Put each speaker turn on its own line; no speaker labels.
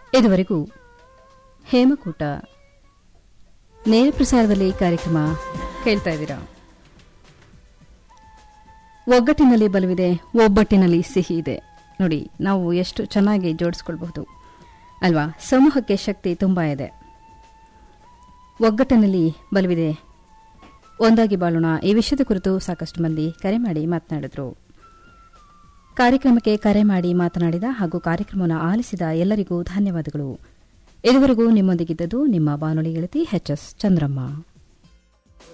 ಇದುವರೆಗೂ ಹೇಮಕೂಟ ನೇರ ಪ್ರಸಾರದಲ್ಲಿ ಕಾರ್ಯಕ್ರಮ ಕೇಳ್ತಾ ಇದ್ದೀರಾ ಒಗ್ಗಟ್ಟಿನಲ್ಲಿ ಬಲವಿದೆ ಒಬ್ಬಟ್ಟಿನಲ್ಲಿ ಸಿಹಿ ಇದೆ ನೋಡಿ ನಾವು ಎಷ್ಟು ಚೆನ್ನಾಗಿ ಜೋಡಿಸ್ಕೊಳ್ಬಹುದು ಅಲ್ವಾ ಸಮೂಹಕ್ಕೆ ಶಕ್ತಿ ತುಂಬಾ ಇದೆ ಒಗ್ಗಟ್ಟಿನಲ್ಲಿ ಬಲವಿದೆ ಒಂದಾಗಿ ಬಾಳೋಣ ಈ ವಿಷಯದ ಕುರಿತು ಸಾಕಷ್ಟು ಮಂದಿ ಕರೆ ಮಾಡಿ ಮಾತನಾಡಿದ್ರು ಕಾರ್ಯಕ್ರಮಕ್ಕೆ ಕರೆ ಮಾಡಿ ಮಾತನಾಡಿದ ಹಾಗೂ ಕಾರ್ಯಕ್ರಮವನ್ನು ಆಲಿಸಿದ ಎಲ್ಲರಿಗೂ ಧನ್ಯವಾದಗಳು ಇದುವರೆಗೂ ನಿಮ್ಮೊಂದಿಗಿದ್ದದು ನಿಮ್ಮ ಬಾನುಲಿ ಗೆಳತಿ ಎಚ್ ಎಸ್ ಚಂದ್ರಮ್ಮ